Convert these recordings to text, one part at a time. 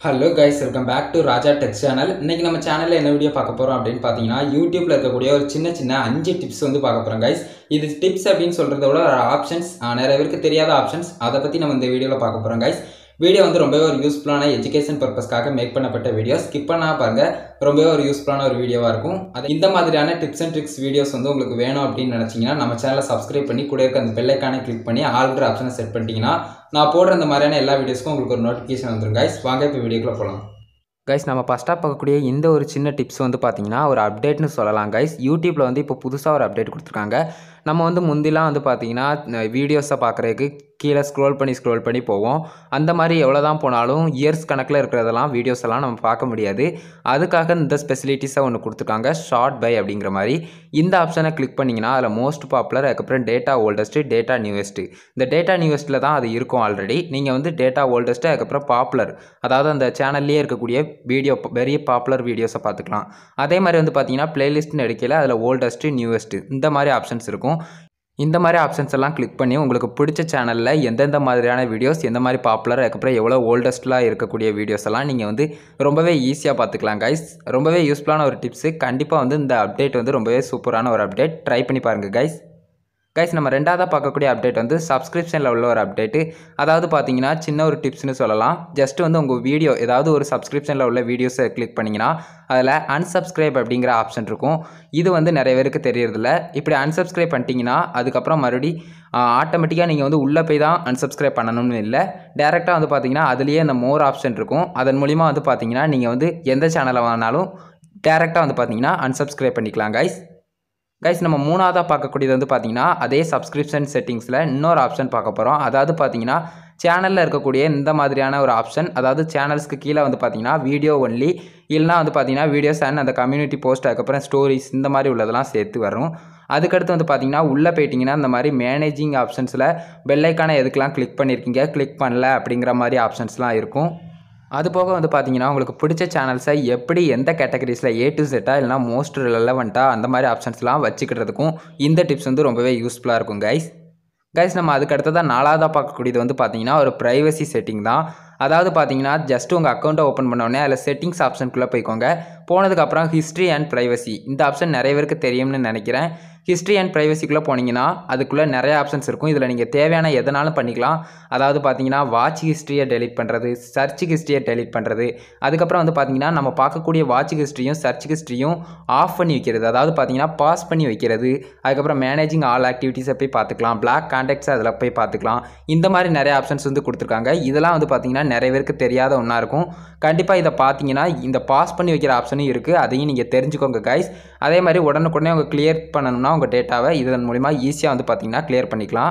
hello guys welcome back to Raja tech channel இன்னைக்கு நம்ம சேனலில் என்ன வீடியோ பார்க்க போகிறோம் அப்படின்னு பார்த்தீங்கன்னா யூடியூப்ல இருக்கக்கூடிய ஒரு சின்ன சின்ன அஞ்சு டிப்ஸ் வந்து பார்க்க போகிறோம் கைஸ் இது டிப்ஸ் அப்படின்னு சொல்கிறத விட ஒரு ஆப்ஷன்ஸ் நிறைய பேருக்கு தெரியாத ஆப்ஷன்ஸ் அதை பற்றி நம்ம இந்த வீடியோவில் பார்க்க போகிறோம் கைஸ் வீடியோ வந்து ரொம்பவே ஒரு யூஸ்ஃபுல்லான எஜுகேஷன் பர்பஸ்க்காக மேக் பண்ணப்பட்ட வீடியோ ஸ்கிப் பண்ணா பாருங்க ரொம்பவே ஒரு யூஸ்ஃபுல்லான ஒரு வீடியோவாக இருக்கும் அது இந்த மாதிரியான டிப்ஸ் அண்ட் ட்ரிக்ஸ் வீடியோஸ் வந்து உங்களுக்கு வேணும் அப்படின்னு நினச்சிங்கன்னா நம்ம சேனலை சப்ஸ்கிரைப் பண்ணி கூட இருக்க அந்த பெல்லைக்கான கிளிக் பண்ணி ஆல்ரெடி ஆப்ஷனை செட் பண்ணிட்டீங்கன்னா நான் போடுற இந்த மாதிரியான எல்லா வீடியோஸ்க்கும் உங்களுக்கு ஒரு நோட்டிஃபிகேஷன் வந்துடும் கைஸ் வாங்க இப்போ வீடியோக்குள்ளே போகலாம் கைஸ் நம்ம ஃபஸ்ட்டாக பார்க்கக்கூடிய இந்த ஒரு சின்ன டிப்ஸ் வந்து பார்த்தீங்கன்னா ஒரு அப்டேட்னு சொல்லலாம் கைஸ் யூடியூப்பில் வந்து இப்போ புதுசாக ஒரு அப்டேட் கொடுத்துருக்காங்க நம்ம வந்து முந்திலாம் வந்து பார்த்தீங்கன்னா வீடியோஸை பார்க்குறதுக்கு கீழே ஸ்க்ரோல் பண்ணி ஸ்க்ரோல் பண்ணி போவோம் அந்த மாதிரி எவ்வளோ தான் போனாலும் இயர்ஸ் கணக்கில் இருக்கிறதெல்லாம் வீடியோஸ் எல்லாம் நம்ம பார்க்க முடியாது அதுக்காக இந்த ஸ்பெசிலிட்டிஸை ஒன்று கொடுத்துருக்காங்க ஷார்ட் பை அப்படிங்கிற மாதிரி இந்த ஆப்ஷனை கிளிக் பண்ணிங்கன்னா அதில் மோஸ்ட் பாப்புலர் அதுக்கப்புறம் டேட்டா ஓல்டஸ்ட்டு டேட்டா நியூவஸ்ட்டு இந்த டேட்டா நியூவஸ்ட்டில் தான் அது இருக்கும் ஆல்ரெடி நீங்கள் வந்து டேட்டா ஓல்டஸ்ட்டு அதுக்கப்புறம் பாப்புலர் அதாவது அந்த சேனல்லே இருக்கக்கூடிய வீடியோ வெரி பாப்புலர் வீடியோஸை பார்த்துக்கலாம் அதே மாதிரி வந்து பார்த்தீங்கன்னா பிளேலிஸ்ட்னு எடுக்கையில் அதில் ஓல்டஸ்ட்டு நியூவஸ்ட்டு இந்த மாதிரி ஆப்ஷன்ஸ் இருக்கும் இந்த மாதிரி ஆப்ஷன்ஸ் எல்லாம் கிளிக் பண்ணி உங்களுக்கு பிடிச்ச சேனலில் எந்தெந்த மாதிரியான வீடியோஸ் எந்த மாதிரி பாப்புலர் அதுக்கப்புறம் எவ்வளோ ஓல்டஸ்ட்லாம் இருக்கக்கூடிய வீடியோஸ் எல்லாம் நீங்கள் வந்து ரொம்பவே ஈஸியாக பார்த்துக்கலாம் கைஸ் ரொம்பவே யூஸ்ஃபுல்லான ஒரு டிப்ஸு கண்டிப்பாக வந்து இந்த அப்டேட் வந்து ரொம்பவே சூப்பரான ஒரு அப்டேட் ட்ரை பண்ணி பாருங்கள் கைஸ் கைஸ் நம்ம ரெண்டாவதாக பார்க்கக்கூடிய அப்டேட் வந்து சப்ஸ்கிரிப்ஷனில் உள்ள ஒரு அப்டேட்டு அதாவது பார்த்தீங்கன்னா சின்ன ஒரு டிப்ஸ்னு சொல்லலாம் ஜஸ்ட் வந்து உங்கள் வீடியோ ஏதாவது ஒரு சப்ஸ்கிரிப்ஷனில் உள்ள வீடியோஸை கிளிக் பண்ணிங்கன்னா அதில் unsubscribe அப்படிங்கிற ஆப்ஷன் இருக்கும் இது வந்து நிறைய பேருக்கு தெரியறதில்ல இப்படி unsubscribe பண்ணிட்டீங்கன்னா அதுக்கப்புறம் மறுபடி ஆட்டோமேட்டிக்காக நீங்கள் வந்து உள்ளே போய் தான் unsubscribe பண்ணணும்னு இல்லை டேரெக்டாக வந்து பார்த்தீங்கன்னா அதுலேயே அந்த மோர் ஆப்ஷன் இருக்கும் அதன் மூலிமா வந்து பார்த்தீங்கன்னா நீங்கள் வந்து எந்த சேனலை வேணாலும் டேரெக்டாக வந்து பார்த்தீங்கன்னா unsubscribe பண்ணிக்கலாம் கைஸ் கைஸ் நம்ம மூணாவதாக பார்க்கக்கூடியது வந்து பார்த்தீங்கன்னா அதே சப்ஸ்கிரிப்ஷன் செட்டிங்ஸில் இன்னொரு ஆப்ஷன் பார்க்க போகிறோம் அதாவது பார்த்தீங்கன்னா சேனலில் இருக்கக்கூடிய இந்த மாதிரியான ஒரு ஆப்ஷன் அதாவது சேனல்ஸ்க்கு கீழே வந்து பார்த்தீங்கன்னா வீடியோ ஒன்லி இல்லைனா வந்து பார்த்தீங்கன்னா வீடியோஸ் அண்ட் அந்த கம்யூனிட்டி போஸ்ட் அதுக்கப்புறம் ஸ்டோரிஸ் இந்த மாதிரி உள்ளதெல்லாம் சேர்த்து வரும் அதுக்கடுத்து வந்து பார்த்தீங்கன்னா உள்ளே போயிட்டீங்கன்னா இந்த மாதிரி மேனேஜிங் ஆப்ஷன்ஸில் பெல்லைக்கான எதுக்கெல்லாம் கிளிக் பண்ணியிருக்கீங்க கிளிக் பண்ணல அப்படிங்கிற மாதிரி ஆப்ஷன்ஸ்லாம் இருக்கும் அது போக வந்து பார்த்தீங்கன்னா உங்களுக்கு பிடிச்ச சேனல்ஸை எப்படி எந்த கேட்டகரிஸில் ஏ டு செட்டாக இல்லைனா மோஸ்ட் ரிலவெண்ட்டாக அந்த மாதிரி ஆப்ஷன்ஸ்லாம் வச்சுக்கிறதுக்கும் இந்த டிப்ஸ் வந்து ரொம்பவே யூஸ்ஃபுல்லாக இருக்கும் கைஸ் கைஸ் நம்ம அதுக்கு அடுத்ததாக நாலாவதாக பார்க்கக்கூடியது வந்து பார்த்தீங்கன்னா ஒரு ப்ரைவசி செட்டிங் தான் அதாவது பார்த்தீங்கன்னா ஜஸ்ட் உங்கள் அக்கௌண்ட்டை ஓப்பன் பண்ணோடனே அதில் செட்டிங்ஸ் ஆப்ஷனுக்குள்ளே போய்க்கோங்க போனதுக்கப்புறம் ஹிஸ்ட்ரி அண்ட் ப்ரைவசி இந்த ஆப்ஷன் நிறைய பேருக்கு தெரியும்னு நினைக்கிறேன் ஹிஸ்ட்ரி அண்ட் ப்ரைவசிக்குள்ளே போனீங்கன்னா அதுக்குள்ளே நிறைய ஆப்ஷன்ஸ் இருக்கும் இதில் நீங்கள் தேவையான எதனாலும் பண்ணிக்கலாம் அதாவது பார்த்தீங்கன்னா வாட்ச் ஹிஸ்ட்ரியை டெலிட் பண்ணுறது சர்ச் ஹிஸ்ட்ரியை டெலிட் பண்ணுறது அதுக்கப்புறம் வந்து பார்த்தீங்கன்னா நம்ம பார்க்கக்கூடிய வாட்ச் ஹிஸ்ட்ரியும் சர்ச் ஹிஸ்ட்ரியும் ஆஃப் பண்ணி வைக்கிறது அதாவது பார்த்தீங்கன்னா பாஸ் பண்ணி வைக்கிறது அதுக்கப்புறம் மேனேஜிங் ஆல் ஆக்டிவிட்டீஸை போய் பார்த்துக்கலாம் பிளாக் கான்டாக்ட்ஸ் அதில் போய் பார்த்துக்கலாம் இந்த மாதிரி நிறைய ஆப்ஷன்ஸ் வந்து கொடுத்துருக்காங்க இதெல்லாம் வந்து பார்த்தீங்கன்னா நிறைய பேருக்கு தெரியாத ஒன்றா இருக்கும் கண்டிப்பாக இதை பார்த்தீங்கன்னா இந்த பாஸ் பண்ணி வைக்கிற ஆப்ஷனும் இருக்குது அதையும் நீங்கள் தெரிஞ்சுக்கோங்க கைஸ் அதே மாதிரி உடனுக்குடனே உங்கள் கிளியர் பண்ணணும்னா உங்கள் டேட்டாவை இதன் மூலிமா ஈஸியாக வந்து பார்த்தீங்கன்னா கிளியர் பண்ணிக்கலாம்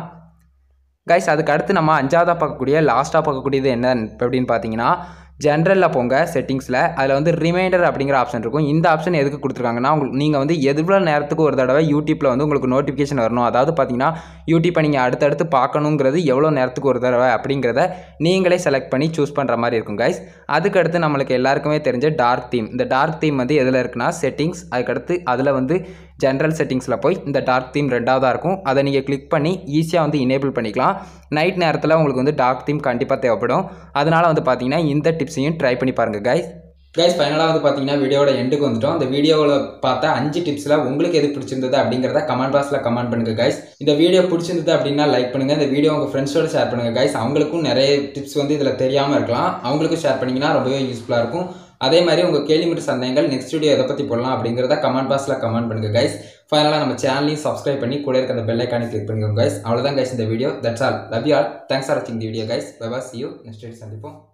கைஸ் அதுக்கு அடுத்து நம்ம அஞ்சாவதாக பார்க்கக்கூடிய லாஸ்ட்டாக பார்க்கக்கூடியது என்ன அப்படின்னு பார்த்தீங்கன்னா ஜென்ரலில் போங்க செட்டிங்ஸில் அதில் வந்து ரிமைண்டர் அப்படிங்கிற ஆப்ஷன் இருக்கும் இந்த ஆப்ஷன் எதுக்கு கொடுத்துருக்காங்கன்னா உங்களுக்கு நீங்கள் வந்து எவ்வளோ நேரத்துக்கு ஒரு தடவை யூடியூப்பில் வந்து உங்களுக்கு நோட்டிஃபிகேஷன் வரணும் அதாவது பார்த்தீங்கன்னா யூடியூப்பை நீங்கள் அடுத்தடுத்து பார்க்கணுங்கிறது எவ்வளோ நேரத்துக்கு ஒரு தடவை அப்படிங்கிறத நீங்களே செலக்ட் பண்ணி சூஸ் பண்ணுற மாதிரி இருக்கும் கைஸ் அதுக்கடுத்து நம்மளுக்கு எல்லாருக்குமே தெரிஞ்ச டார்க் தீம் இந்த டார்க் தீம் வந்து எதில் இருக்குன்னா செட்டிங்ஸ் அதுக்கடுத்து அதில் வந்து ஜென்ரல் செட்டிங்ஸில் போய் இந்த டார்க் தீம் ரெண்டாவதாக இருக்கும் அதை நீங்கள் கிளிக் பண்ணி ஈஸியாக வந்து இனேபிள் பண்ணிக்கலாம் நைட் நேரத்தில் உங்களுக்கு வந்து டார்க் தீம் கண்டிப்பாக தேவைப்படும் அதனால் வந்து பார்த்தீங்கன்னா இந்த டிப்ஸையும் ட்ரை பண்ணி பாருங்கள் கைஸ் கைஸ் ஃபைனலாக வந்து பார்த்தீங்கன்னா வீடியோட எண்டுக்கு வந்துட்டோம் இந்த வீடியோவில் பார்த்த அஞ்சு டிப்ஸில் உங்களுக்கு எது பிடிச்சிருந்தது அப்படிங்கிறத கமெண்ட் பாக்ஸில் கமெண்ட் பண்ணுங்கள் கைஸ் இந்த வீடியோ பிடிச்சிருந்தது அப்படின்னா லைக் பண்ணுங்கள் இந்த வீடியோ உங்கள் ஃப்ரெண்ட்ஸோட ஷேர் பண்ணுங்கள் கைஸ் அவங்களுக்கும் நிறைய டிப்ஸ் வந்து இதில் தெரியாமல் இருக்கலாம் அவங்களுக்கும் ஷேர் பண்ணிங்கன்னா ரொம்பவே யூஸ்ஃபுல்லாக இருக்கும் அதே மாதிரி உங்கள் கேள்வி மற்றும் சந்தேகங்கள் நெக்ஸ்ட் வீடியோ எதை பற்றி போடலாம் அப்படிங்கிறத கமெண்ட் பாக்ஸில் கமெண்ட் பண்ணுங்கள் கைஸ் ஃபைனலாக நம்ம சேனலையும் சப்ஸ்கிரைப் பண்ணி கூட இருக்க அந்த பெல் ஐக்கானி கிளிக் பண்ணுங்க கைஸ் அவ்வளோதான் கைஸ் இந்த video that's all love you all thanks for வாட்சிங் the video guys bye see you next video சந்திப்போம்